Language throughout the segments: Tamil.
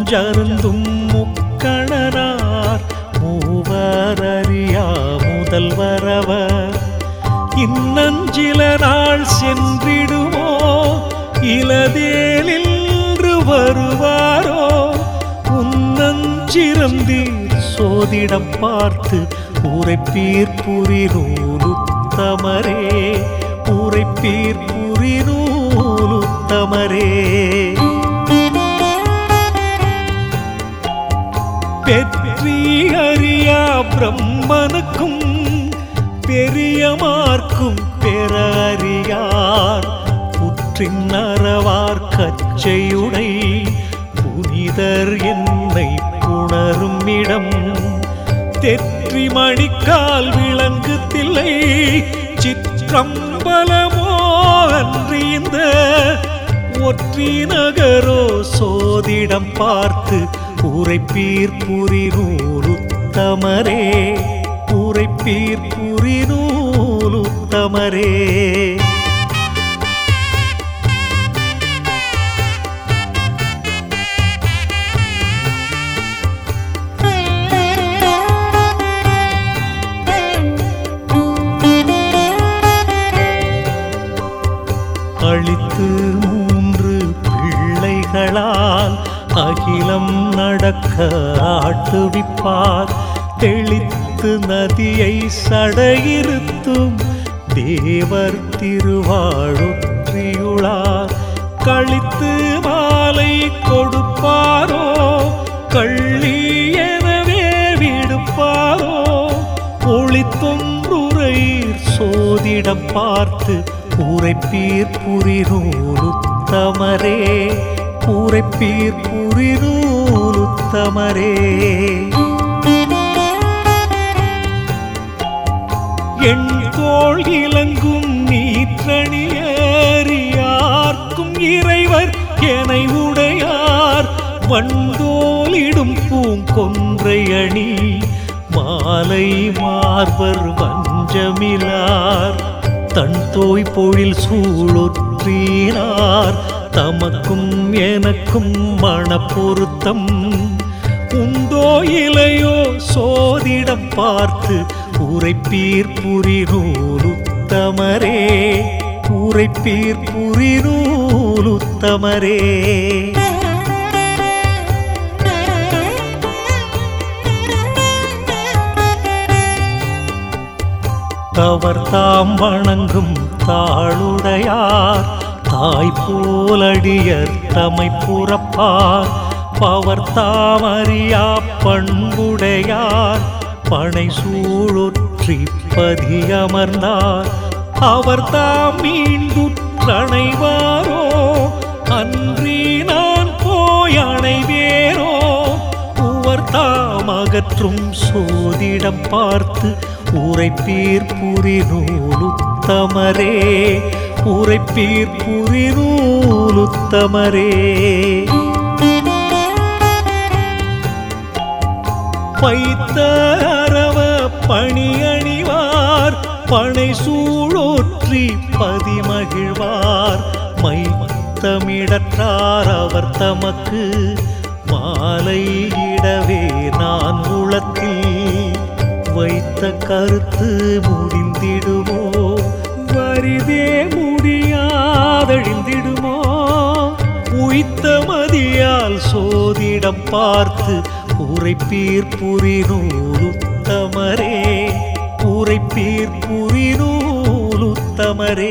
நஞ்சருந்தும் முக்கணனார் மூவர் அறியா முதல்வரவர் இன்னஞ்சில நாள் சென்றிடுமோ இலதேலின்று வருவாரோ உன்னஞ்சிறந்தீர் சோதிடம் பார்த்து உரைப்பீர் புரி நூலுத்தமரே உரைப்பீர் புரி நூலுத்தமரே பெற்றி அறியா பிரம்மனுக்கும் பெரியமார்க்கும் பெற அறியார் புற்றின் அறவார் கச்சையுடை புனிதர் என்னை புணரும் இடம் தெற்றி மணிக்கால் விளங்கு தில்லை சிற்றம்பலமோ அன்றி இந்த ஒற்றி நகரோ சோதிடம் பார்த்து உரைப்பீர் புரி நூலுத்தமரே உரைப்பீர் புரி நூலுத்தமரே அழித்து மூன்று பிள்ளைகளால் அகிலம் நடக்க ஆட்டுவிப்பார் தெளித்து நதியை சடையிருத்தும் தேவர் திருவாழுற்றியுளார் கழித்து மாலை கொடுப்பாரோ கள்ளி எனவே விடுப்பாரோ ஒளித்தொன்றுரையீர் சோதிடம் பார்த்து உரைப்பீர் புரி நூலுத்தமரே உரைப்பீர் புரி நூலுத்தமரே என் தோள் இலங்கும் நீற்றணியறியார்க்கும் இறைவர் எனை உடையார் வண்டோலிடும் பூங்கொன்றை அணி மாலை மார்பர் வஞ்சமிலார் தன் தோய் பொழில் சூழொற்றினார் தமக்கும் எனக்கும் மணப்பொருத்தம் உண்டோ இலையோ சோதிடம் பார்த்து உரைப்பீர் புரி நூலுத்தமரே உரைப்பீர் புரி நூலுத்தமரே அவர் தாம் வணங்கும் தாளுடையார் தாய் போலடியர் தமை புறப்பார் பவர் தாமறியா பண்புடையார் பனை சூழொற்றி பதியமர்ந்தார் அவர் தாம் மீண்டுற்றணைவாரோ அன்றி நான் போய் அணைவேரோ உவர் தாம் அகற்றும் சோதிடம் பார்த்து உரைப்பீர் புரி நூலுத்தமரே உரைப்பீர் புரி நூலுத்தமரே பைத்த அரவ பணி அணிவார் பனை சூழோற்றி பதிமகிழ்வார் மைத்தமிடற்றார் அவர் தமக்கு மாலையிடவே நான் உளத்தில் வைத்த கருத்து முடிந்திடுமோ வரிதே முடியாதழிந்திடுமோ உய்த்த மதியால் சோதிடம் பார்த்து உரைப்பீர் புரி நூலுத்தமரே உரைப்பீர் புரி நூலுத்தமரே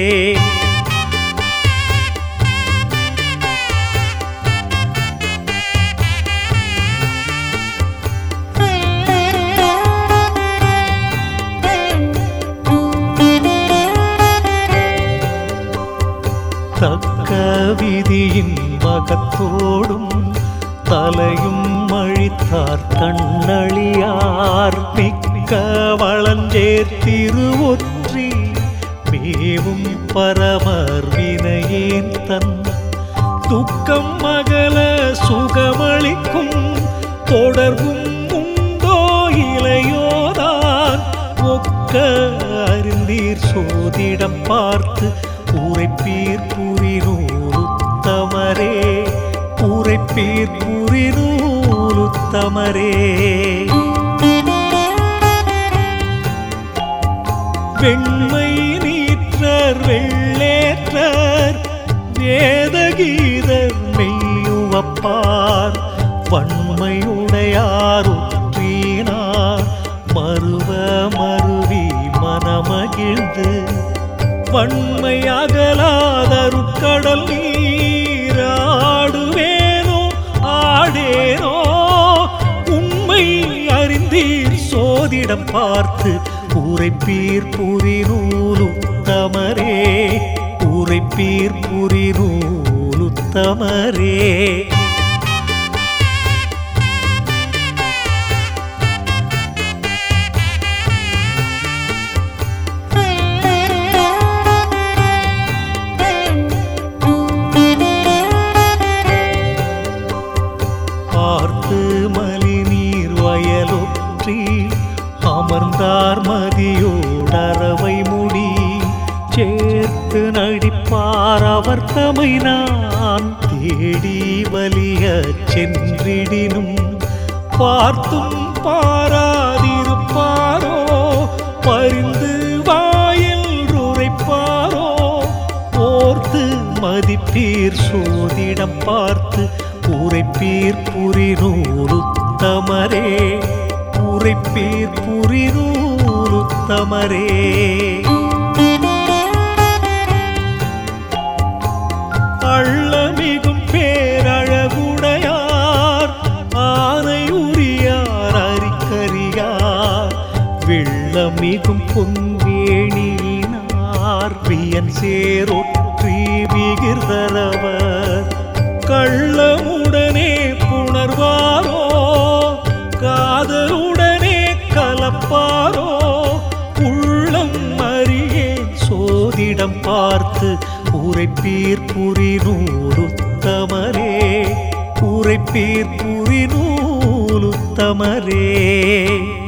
தக்க விதியின் மகத்தோடும் தலையும் அழித்தார் கண்ணழியார் மிக்க வளஞ்சேர் திருவொற்றி மேவும் பரமர் வினையேன் தன் துக்கம் மகள சுகமளிக்கும் தொடர்பும் உண்டோ இளையோதான் ஒக்க அறிந்தீர் சோதிடம் பார்த்து உரைப்பீர் புரி நூலுத்தமரே உரைப்பீர் புரி உத்தமரே வெண்மை நீற்றர் வெள்ளேற்றர் வேதகீதர் மெய்யுவப்பார் வன்மையுடையார் ஒற்றினார் மறுவ மருவி மனமகிழ்ந்து வன்மை அகலாதருட்கடல் நீராடுவேனோ ஆடேனோ உண்மை அறிந்தீர் சோதிடம் பார்த்து உரைப்பீர் புரி நூலுத்தமரே உரைப்பீர் புரி நூலுத்தமரே பார்த்து மலி நீர் வயலொற்றி அமர்ந்தார் மதியோடரவை முடி சேர்த்து நடிப்பார் அவர் தமை நான் தேடி வலிய சென்றிடினும் பார்த்தும் பாராதிருப்பாரோ பரிந்து வாயில் உரைப்பாரோ ஓர்த்து மதிப்பீர் சோதிடம் பார்த்து உரைப்பீர் புரி நூலுத்தமரே உரைப்பீர் புரி நூலுத்தமரே அள்ளமிகும் பேரழகுடையார் ஆனை உரியார் அரிக்கரியார் வெள்ளமிகும் பொன்வேணினார் வியன் சேரொற்றி விகிர்தரவர் கள்ளமுடனே புணர்வாரோ காதலுடனே கலப்பாரோ உள்ளம் அறியேன் சோதிடம் பார்த்து உரைப்பீர் புரி நூலுத்தமரே உரைப்பீர் புரி நூலுத்தமரே